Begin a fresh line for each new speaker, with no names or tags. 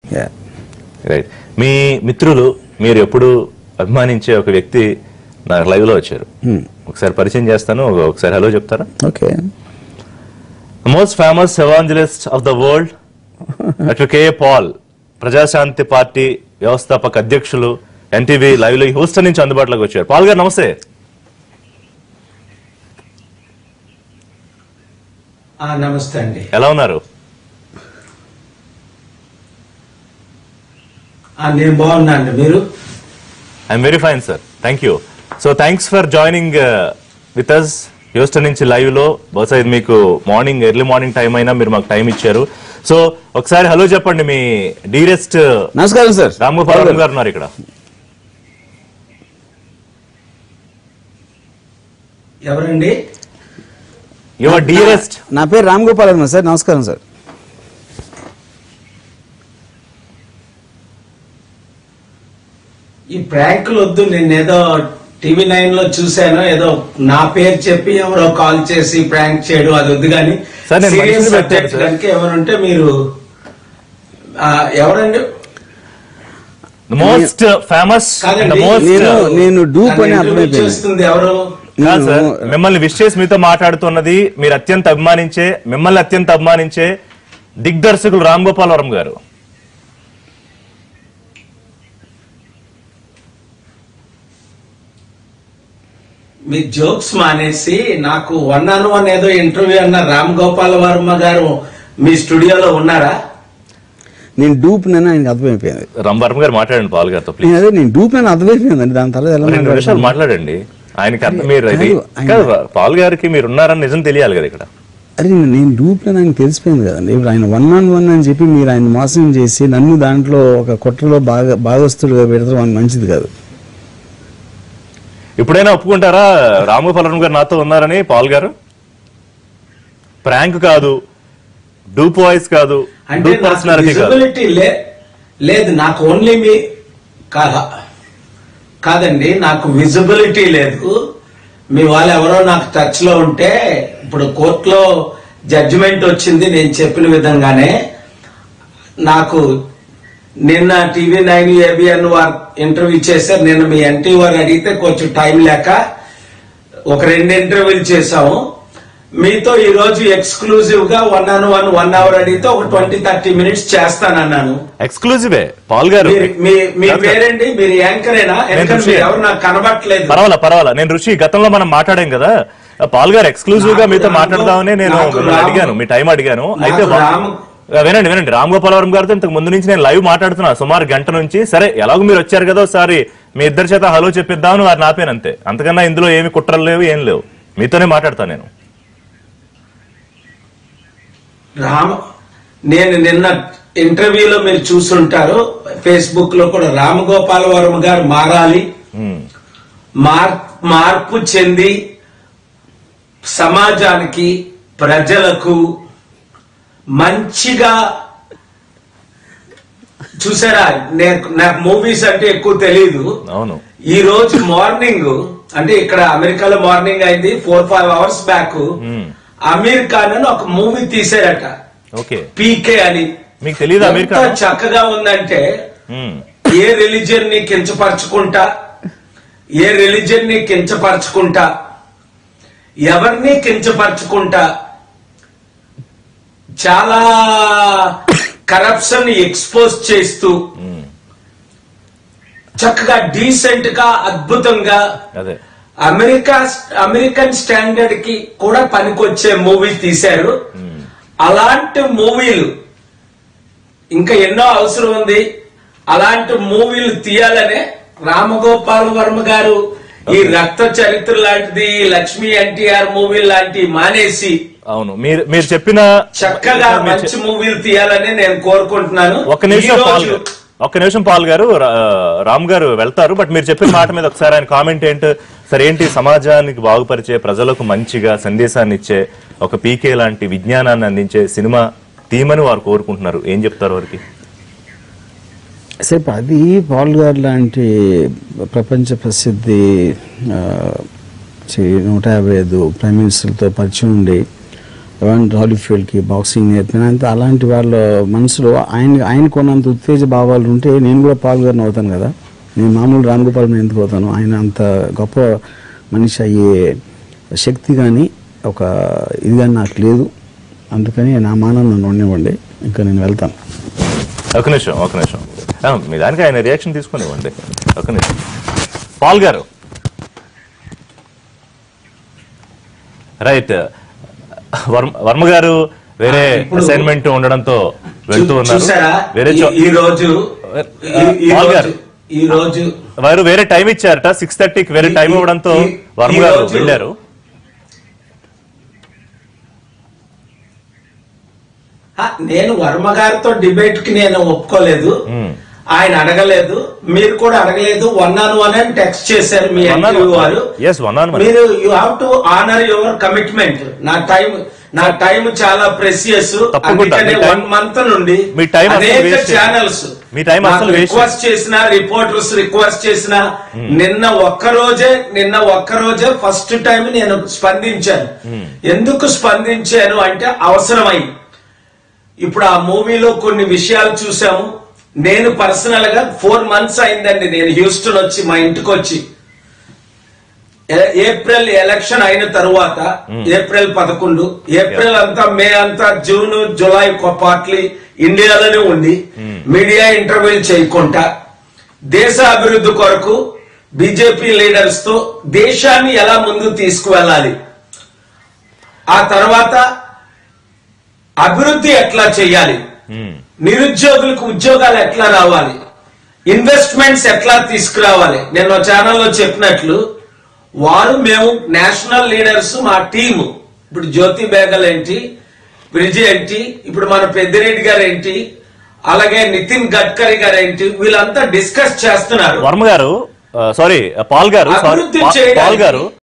Yeah
right మీ మిత్రులు మీరు ఎప్పుడు అభిమానించే ఒక వ్యక్తి నాకు లైవ్ లో వచ్చారు ఒకసారి పరిచయం చేస్తాను ఒక- ఒకసారి హలో చెప్తారా
okay
most famous evangelist of the world doctor K Paul Prajashanti party వ్యవస్థాపక అధ్యక్షులు ఎన్టీవీ లైవ్ లో హూస్టన్ నుంచి అందుబాటులోకి వచ్చారు పాల్ గారు నమస్తే
ఆ, నమస్తే అండి
ఎలా ఉన్నారు
ఆ, నేను బాగున్నా అండి మీరు
I'm very fine sir thank you so thanks for joining with us Houston నుంచి లైవ్ లో బహుశా ఇది మీకు మార్నింగ్ ఎర్లీ మార్నింగ్ టైం అయినా మీరు మాకు టైం ఇచ్చారు సో ఒకసారి హలో చెప్పండి మీ డీరెస్ట్
నమస్కారం సార్
రామగోపాల్ గారు ఉన్నారు ఇక్కడ
ఎవరండి
యువర్ డీరెస్ట్
నా పేరు రామ్ గోపాల్ వర్మ సార్ నమస్కారం సార్
ఈ ప్రాంకులు వద్దు నేను ఏదో టీవీ నైన్ లో చూశాను ఏదో నా పేరు చెప్పి ఎవరో కాల్ చేసి ప్రాంక్ చేయడం అది వద్దు కానీ
సార్, నేను
సీరియస్
మనిషిని పెట్టాను,
సబ్జెక్ట్
సార్.
కనుక ఎవరుంటే మీరు ఆ, ఎవరండి
మోస్ట్ ఫేమస్
కాదండి,
మోస్ట్
నేను నేను డూప్ అని
నన్ను interview
అర్థమైపోయింది
చేస్తుంది ఎవరు
కాదు సార్
నేను-
మిమ్మల్ని విష్ చేసి మీతో మాట్లాడుతున్నది మీరు అత్యంత అభిమానించే మిమ్మల్ని అత్యంత అభిమానించే దిగ్దర్శకులు రామ్ గోపాల్ వరం గారు
మీ జోక్స్ మానేసి నాకు వన్ ఆన్ వన్ ఏదో ఇంటర్వ్యూ అన్న రామ్ గోపాల్ వర్మ గారు మీ స్టూడియోలో ఉన్నారా
నేను డూప్ నని ఆయనకి అర్థమైపోయింది
రామ్ వర్మ గారు మాట్లాడండి పాల్ గారితో ప్లీజ్
నేను అదే నేను డూప్ అని అర్థమైపోయిందండి దాని తర్వాత ఎలా
రెండు నిమిషాలు
మాట్లాడతాను?
మాట్లాడండి ఆయనకి అర్థం మీరు ఇది
కాదు, ఆయన-
కాదు పాల్ గారికి మీరు ఉన్నారని నిజం తెలియాలి కదా ఇక్కడ
అరే నేను- నేను డూప్ అని ఆయనకి తెలిసిపోయింది కదండి ఇప్పుడు ఆయన వన్ ఆన్ వన్ అని చెప్పి మీరు ఆయన మోసం చేసి నన్ను దాంట్లో ఒక కుట్రలో బాగా భాగస్తుడుగా పెడతాం అని మంచిది కాదు
ఇప్పుడైనా ఒప్పుకుంటారా రామగోపాల్ వరం గారు నాతో ఉన్నారని పాల్ గారు ప్రాంక్ కాదు డూప్ వాయిస్ కాదు
అంటే
డూప్
నాకు
పర్సనాలిటీ కాదు
విజిబిలిటీ లే లేదు నాకు ఓన్లీ మీ కాదా కాదండి నాకు విజిబిలిటీ లేదు మీ వాళ్ళు ఎవరో నాకు టచ్ లో ఉంటే ఇప్పుడు కోర్టులో జడ్జిమెంట్ వచ్చింది నేను చెప్పిన విధంగానే నాకు నిన్న టీవీ నైన్ ఏబిఎన్ వారు ఇంటర్వ్యూ చేశారు నిన్న మీ ఎన్టీ వారు అడిగితే కొంచెం టైం లేక ఒక రెండు ఇంటర్వ్యూలు చేశాము మీతో ఈ రోజు ఎక్స్క్లూజివ్ గా one on one one hour అడిగితే ఒక ట్వంటీ థర్టీ మినిట్స్ చేస్తానన్నాను
ఎక్స్క్లూజివే పాల్ గారు
మీరు- మీ మీ
కాదు సార్.
పేరేంటి మీరు యాంకరేనా ఎందుకంటే
ఋషి.
మీరు ఎవరు నాకు కనబట్టలేదు
పర్వాలా పర్వాలా నేను రుచి గతంలో మనం మాట్లాడాం కదా పాల్ గారు ఎక్స్క్లూజివ్ గా
నాకు
మీతో
రామ్
మాట్లాడదామని నేను
నాకు
మిమ్మల్ని
రామ్-
అడిగాను మీ టైం అడిగాను అయితే
నాకు
వా-
రామ్-
వినండి వినండి రామ్ గోపాలవరం గారితో ఇంతకు ముందు నుంచి నేను లైవ్ మాట్లాడుతున్నా సుమారు గంట నుంచి సరే ఎలాగో మీరు వచ్చారు కదా ఒకసారి మీ ఇద్దరి చేత హలో చెప్పిద్దామని వారు నాపేను అంతే అంతకన్నా ఇందులో ఏమి కుట్రలు లేవు ఏం లేవు మీతోనే మాట్లాడతాను నేను
రామ నేను నిన్న ఇంటర్వ్యూలో మీరు చూసుంటారు ఫేస్బుక్ లో కూడా రామగోపాల వర్మ గారు మారాలి
ఉమ్,
మార్ మార్పు చెంది సమాజానికి ప్రజలకు మంచిగా చూసారా నేను నాకు మూవీస్ అంటే ఎక్కువ తెలియదు
అవును
ఈ రోజు మార్నింగ్ అంటే ఇక్కడ అమెరికాలో మార్నింగ్ అయింది four five hours back
um,
Aamir Khan అని ఒక మూవీ తీసారట
ఓకే
పీకే అని
మీకు తెలియదు అమీర్
ఎంత
ఖాన్
చక్కగా ఉందంటే
ఉమ్,
ఏ రిలీజియన్ ని కించపరచుకుంటా ఏ రిలీజియన్ ని కించపరచుకుంటా ఎవరిని కించపరచుకుంటా చాలా కరప్షన్ ఎక్స్పోజ్ చేస్తూ
ఉమ్,
చక్కగా డీసెంట్ గా అద్భుతంగా
అదే
అమెరికా అమెరికన్ స్టాండర్డ్ కి కూడా పనికొచ్చే మూవీ తీశారు అలాంటి మూవీలు ఇంకా ఎన్నో అవసరం ఉంది అలాంటి మూవీలు తీయాలనే రామగోపాల్ వర్మ గారు ఈ రక్త చరిత్ర లాంటిది లక్ష్మీ ఎన్టీఆర్ మూవీ లాంటి మానేసి
అవును మీరు మీరు చెప్పిన
చక్కగా
మీరు
మంచి మూవీలు తీయాలని నేను కోరుకుంటున్నాను
ఒక్క నిమిషం
ఈ
పాల్
రోజు
గారు ఒక్క నిమిషం పాల్ గారు రా- రామ్ గారు వెళ్తారు బట్ మీరు చెప్పిన మాట మీద ఒకసారి ఆయన కామెంట్ ఏంటి సరే ఏంటి సమాజానికి బాగుపరిచే ప్రజలకు మంచిగా సందేశాన్ని ఇచ్చే ఒక పీకే లాంటి విజ్ఞానాన్ని అందించే సినిమా తీమని వారు కోరుకుంటున్నారు ఏం చెప్తారు వారికి
సేపు అది పాల్ గారు లాంటి ప్రపంచ ప్రసిద్ధి ఆ, చి- నూట యాభై ఐదు ప్రైమ్ మినిస్టర్లతో పరిచయం ఉండి హాలీఫీల్డ్కి బాక్సింగ్ నేర్పిన అంత అలాంటి వాళ్ళ మనసులో ఆయన ఆయన కొన్నంత ఉత్తేజ భావాలు ఉంటే నేను కూడా పాల్గొని అవుతాను కదా నేను మామూలు రామ్ గోపాల్ మీద ఎందుకు అవుతాను ఆయన అంత గొప్ప మనిషి అయ్యే శక్తి కానీ ఒక ఇది కానీ నాకు లేదు అందుకని నా మానం నన్ను ఉండనివ్వండి ఇంకా నేను వెళ్తాను
ఒక నిమిషం ఒక నిమిషం ఆ, మీ దానికి ఆయన రియాక్షన్ తీసుకునివ్వండి ఒక నిమిషం పాల్ గారు రైట్ వర్మ వర్మ గారు వేరే
ఆ, ఇప్పుడు-
అసైన్మెంట్ ఉండడంతో వెళ్తూ
చూ-
ఉన్నారు
చూసారా
వేరే చో-
ఈ- ఈ రోజు ఈ- ఈ
పాల్
రోజు-
గారు.
ఈ రోజు
వారు వేరే టైం ఇచ్చారట సిక్స్ థర్టీకి వేరే
ఈ-
టైం
ఈ-
ఇవ్వడంతో
ఈ-
వర్మ
ఈ
గారు
రోజు-
వెళ్ళారు
ఆ, నేను వర్మ గారితో డిబేట్ కి నేను ఒప్పుకోలేదు
మ్మ్.
ఆయన అడగలేదు మీరు కూడా అడగలేదు వన్ ఆన్ వన్ అని టెక్స్ట్ చేశారు మీ
One on
ఎంపీ
one.
వారు
Yes, one on one.
మీరు you have to honour your commitment నా టైం నా టైం చాలా ప్రెసియస్
తప్పకుండా.
అందుకనే
మీ time-
వన్ మంత్ నుండి
మీ time అసలు
అనేక
waste చేయదు.
ఛానల్స్
మీ time అసలు waste
రిక్వెస్ట్ చేసిన రిపోర్టర్స్ రిక్వెస్ట్ చేసిన నిన్న ఒక్క రోజే నిన్న ఒక్క రోజే ఫస్ట్ టైం నేను స్పందించాను ఎందుకు స్పందించాను అంటే అవసరమై ఇప్పుడు ఆ మూవీలో కొన్ని విషయాలు చూసాము నేను పర్సనల్ గా ఫోర్ మంత్స్ అయిందండి నేను హ్యూస్టన్ వచ్చి మా ఇంటికి వచ్చి ఏ- ఏప్రిల్ ఎలక్షన్ అయిన తరువాత ఏప్రిల్ పదకొండు ఏప్రిల్ అంతా మే అంతా జూన్ జూలై పార్ట్లీ ఇండియాలోనే ఉండి మీడియా ఇంటర్వ్యూలు చేయకుండా దేశ అభివృద్ధి కొరకు బీజేపీ లీడర్స్ తో దేశాన్ని ఎలా ముందుకు తీసుకువెళ్ళాలి ఆ తర్వాత అభివృద్ధి ఎట్లా చేయాలి
మ్మ్.
నిరుద్యోగులకు ఉద్యోగాలు ఎట్లా రావాలి ఇన్వెస్ట్మెంట్స్ ఎట్లా తీసుకురావాలి నేను ఛానల్లో చెప్పినట్లు వారు మేము నేషనల్ లీడర్స్ మా టీము ఇప్పుడు జ్యోతి బేగల్ ఏంటి బ్రిడ్జి ఏంటి ఇప్పుడు మన పెద్దిరెడ్డి గారు ఏంటి అలాగే నితిన్ గడ్కరీ గారు ఏంటి వీళ్ళంతా డిస్కస్ చేస్తున్నారు
వర్మ గారు సారీ పాల్ గారు సారీ
అభివృద్ధి
పాల్
చేయడానికి
గారు